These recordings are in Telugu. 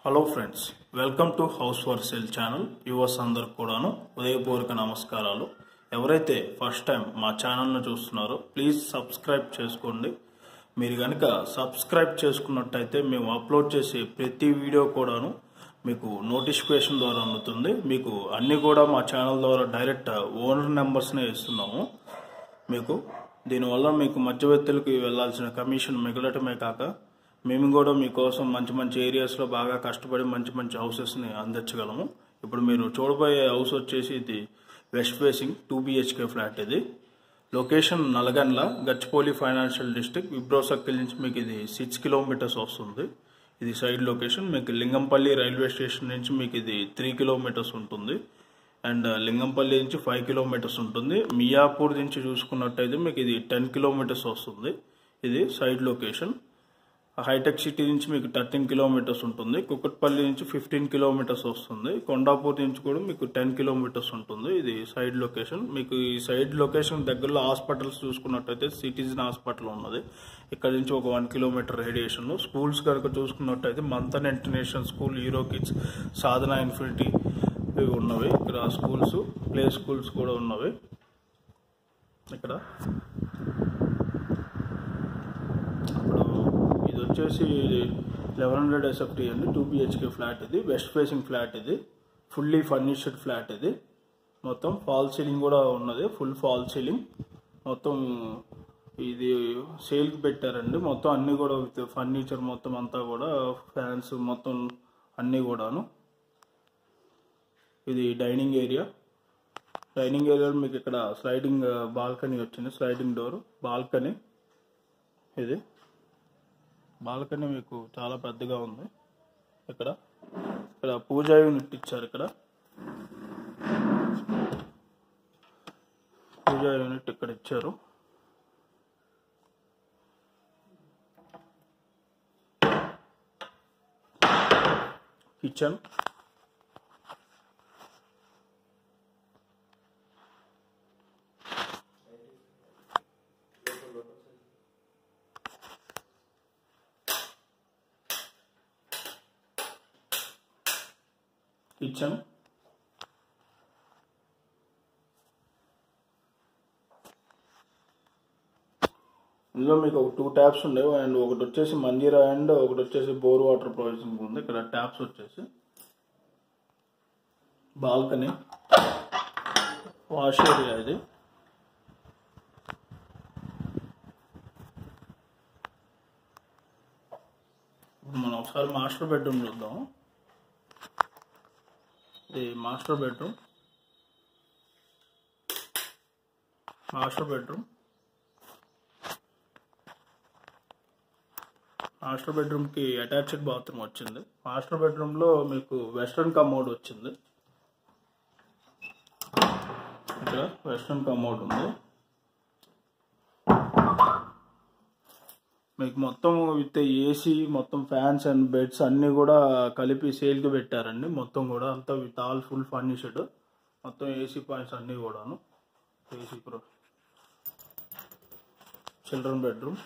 hello friends welcome to house for sale channel viewers అందరికి కూడాను ఉదయపూర్వక నమస్కారాలు ఎవరైతే ఫస్ట్ టైం మా ఛానల్ను చూస్తున్నారో ప్లీజ్ సబ్స్క్రైబ్ చేసుకోండి మీరు కనుక సబ్స్క్రైబ్ చేసుకున్నట్టయితే మేము అప్లోడ్ చేసే ప్రతి వీడియో కూడాను మీకు నోటిఫికేషన్ ద్వారా అందుతుంది మీకు అన్నీ కూడా మా ఛానల్ ద్వారా డైరెక్ట్ ఓనర్ నెంబర్స్నే ఇస్తున్నాము మీకు దీనివల్ల మీకు మధ్యవర్తులకి వెళ్ళాల్సిన కమిషన్ మిగలటమే కాక మేము కూడా మీకోసం మంచి మంచి ఏరియాస్లో బాగా కష్టపడి మంచి మంచి హౌసెస్ని అందించగలము ఇప్పుడు మీరు చూడబోయే హౌస్ వచ్చేసి ఇది west facing two BHK flat ఇది location Nallagandla Gachibowli financial district Wipro circle నుంచి మీకు ఇది సిక్స్ కిలోమీటర్స్ వస్తుంది ఇది సైడ్ లొకేషన్ మీకు లింగంపల్లి రైల్వే స్టేషన్ నుంచి మీకు ఇది త్రీ కిలోమీటర్స్ ఉంటుంది అండ్ లింగంపల్లి నుంచి ఫైవ్ కిలోమీటర్స్ ఉంటుంది మియాపూర్ నుంచి చూసుకున్నట్టయితే మీకు ఇది టెన్ కిలోమీటర్స్ వస్తుంది ఇది సైడ్ లొకేషన్ హైటెక్ సిటీ నుంచి మీకు థర్టీన్ కిలోమీటర్స్ ఉంటుంది కుక్కట్పల్లి నుంచి ఫిఫ్టీన్ కిలోమీటర్స్ వస్తుంది కొండాపూర్ నుంచి కూడా మీకు టెన్ కిలోమీటర్స్ ఉంటుంది ఇది సైడ్ లొకేషన్ మీకు ఈ సైడ్ లొకేషన్ దగ్గరలో హాస్పిటల్స్ చూసుకున్నట్టయితే సిటిజన్ హాస్పిటల్ ఉన్నది ఇక్కడ నుంచి ఒక వన్ కిలోమీటర్ రేడియేషన్ స్కూల్స్ కనుక చూసుకున్నట్టయితే Manthan international school hero kids Sadhana infinity ఇవి ఉన్నవి ఇక్కడ స్కూల్స్ ప్లే స్కూల్స్ కూడా ఉన్నవి ఇక్కడ ఇప్పుడు ఇది వచ్చేసి లెవెన్ హండ్రెడ్ ఎస్ఎఫ్టీ అండి టూ బిహెచ్కే ఫ్లాట్ ఇది వెస్ట్ ఫేసింగ్ ఫ్లాట్ ఇది ఫుల్లీ ఫర్నిష్డ్ ఫ్లాట్ ఇది మొత్తం ఫాల్ సీలింగ్ కూడా ఉన్నది ఫుల్ ఫాల్ సీలింగ్ మొత్తం ఇది సేల్కి పెట్టారండి మొత్తం అన్నీ కూడా విత్ ఫర్నిచర్ మొత్తం అంతా కూడా ఫ్యాన్స్ మొత్తం అన్నీ కూడాను ఇది డైనింగ్ ఏరియా డైనింగ్ ఏరియాలో మీకు ఇక్కడ స్లైడింగ్ బాల్కనీ వచ్చింది స్లైడింగ్ డోర్ బాల్కనీ ఇది బాల్కనీ మీకు చాలా పెద్దగా ఉంది ఇక్కడ ఇక్కడ పూజా యూనిట్ ఇచ్చారు ఇక్కడ పూజా యూనిట్ ఇక్కడ ఇచ్చారు కిచెన్ కిచెన్ ఇందులో మీకు ఒక టూ ట్యాప్స్ ఉండేవి అండ్ ఒకటి వచ్చేసి మంజీరా అండ్ ఒకటి వచ్చేసి బోర్ వాటర్ ప్రొవిజన్ ఉంది ఇక్కడ ట్యాప్స్ వచ్చేసి బాల్కనీ వాష్ ఏరియా ఇది ఇప్పుడు మనం ఒకసారి మాస్టర్ బెడ్రూమ్ చూద్దాం ఇది master bedroom master bedroom master బెడ్రూమ్కి అటాచ్డ్ బాత్రూమ్ వచ్చింది మాస్టర్ బెడ్రూమ్లో మీకు వెస్ట్రన్ కమోడ్ వచ్చింది ఇక్కడ వెస్ట్రన్ కమోడ్ ఉంది మీకు మొత్తం విత్ ఏసీ మొత్తం ఫ్యాన్స్ అండ్ బెడ్స్ అన్నీ కూడా కలిపి సేల్కి పెట్టారండి మొత్తం కూడా అంతా విత్ ఆల్ ఫుల్ ఫర్నిష్డ్ మొత్తం ఏసీ పాయింట్స్ అన్నీ కూడాను ఏసీ ప్రో చిల్డ్రన్ బెడ్రూమ్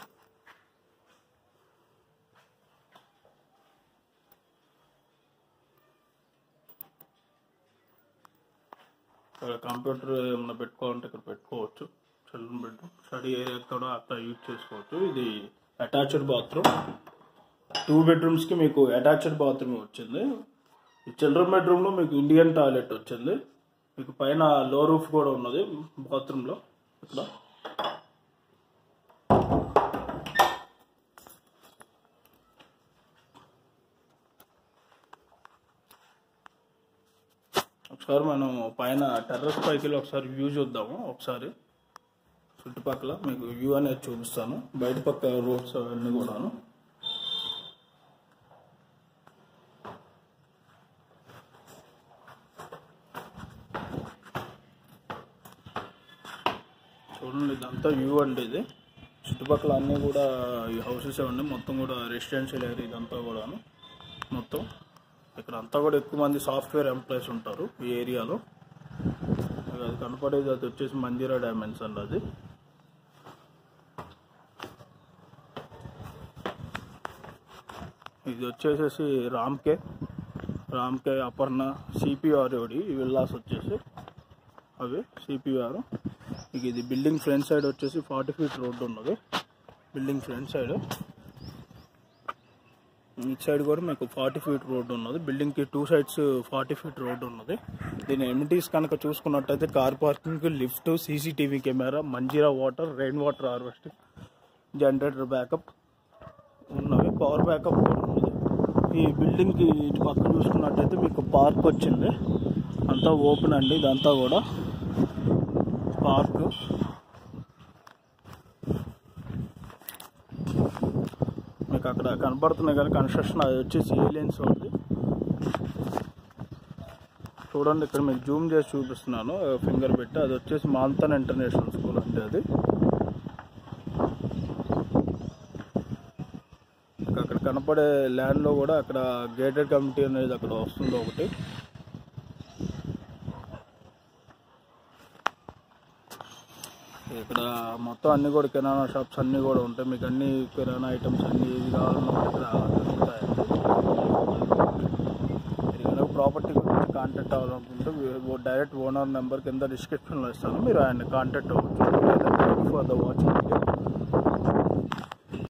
ఇక్కడ కంప్యూటర్ ఏమైనా పెట్టుకోవాలంటే ఇక్కడ పెట్టుకోవచ్చు చిల్డ్రన్ బెడ్రూమ్ స్టడీ ఏరియా కూడా అట్లా యూజ్ చేసుకోవచ్చు ఇది అటాచ్డ్ బాత్రూమ్ టూ బెడ్రూమ్స్కి మీకు అటాచ్డ్ బాత్రూమ్ వచ్చింది ఈ చిల్డ్రన్ బెడ్రూమ్లో మీకు ఇండియన్ టాయిలెట్ వచ్చింది మీకు పైన లో రూఫ్ కూడా ఉన్నది బాత్రూంలో ఇక్కడ ఒకసారి మనం పైన టెర్రస్ పైకి వెళ్ళి ఒకసారి వ్యూ చూద్దాము ఒకసారి చుట్టుపక్కల మీకు వ్యూ అనేది చూపిస్తాను బయట పక్క రోడ్స్ అవన్నీ కూడాను చూడండి ఇదంతా వ్యూ అండి ఇది చుట్టుపక్కల అన్నీ కూడా ఈ హౌసెస్ అండి మొత్తం కూడా రెసిడెన్షియల్ ఏరియా ఇదంతా కూడాను మొత్తం ఇక్కడ అంతా కూడా ఎక్కువ మంది సాఫ్ట్వేర్ ఎంప్లాయీస్ ఉంటారు ఈ ఏరియాలో అది కనపడేది అది వచ్చేసి మందిరా డైమండ్స్ అండి అది ఇది వచ్చేసేసి రామ్కే రామ్కే అపర్ణ సిపిఆర్ ఓడి ఈ విల్లాస్ వచ్చేసి అవి సిపిఆర్ ఇక ఇది బిల్డింగ్ ఫ్రంట్ సైడ్ వచ్చేసి ఫార్టీ ఫీట్ రోడ్డు ఉన్నది బిల్డింగ్ ఫ్రంట్ సైడ్ ఇటు సైడ్ కూడా మీకు ఫార్టీ ఫీట్ రోడ్డు ఉన్నది బిల్డింగ్కి two sides forty feet road ఉన్నది దీని ఎమిటీస్ కనుక చూసుకున్నట్టయితే car parking lift CCTV camera Manjira water rain water harvesting generator backup ఉన్నవి పవర్ బ్యాకప్ కూడా ఉన్నది ఈ బిల్డింగ్కి ఇటు పక్క చూసుకున్నట్టయితే మీకు పార్క్ వచ్చింది అంతా ఓపెన్ అండి ఇదంతా కూడా పార్క్ మీకు అక్కడ కనపడుతున్నాయి కానీ కన్స్ట్రక్షన్ అది వచ్చేసి ఏలియన్స్ ఉంది చూడండి ఇక్కడ మీకు జూమ్ చేసి చూపిస్తున్నాను ఫింగర్ పెట్టి అది వచ్చేసి మాల్తన్ ఇంటర్నేషనల్ స్కూల్ అంటే అది మీకు అక్కడ కనపడే ల్యాండ్లో కూడా అక్కడ గేటెడ్ కమిటీ అనేది అక్కడ వస్తుంది ఒకటి ఇక్కడ మొత్తం అన్ని కూడా కిరాణా షాప్స్ అన్నీ కూడా ఉంటాయి మీకు అన్ని కిరాణా ఐటమ్స్ అన్ని ఏది కావాలన్నా కూడా ఇక్కడ దొరుకుతాయండి మీరు ప్రాపర్టీ గురించి కాంటాక్ట్ అవ్వాలనుకుంటే వీ- డైరెక్ట్ ఓనర్ నెంబర్ కింద డిస్క్రిప్షన్లో ఇస్తాను మీరు ఆయన కాంటాక్ట్ అవ్వచ్చు ఫర్ ద వాచింగ్ వీడియో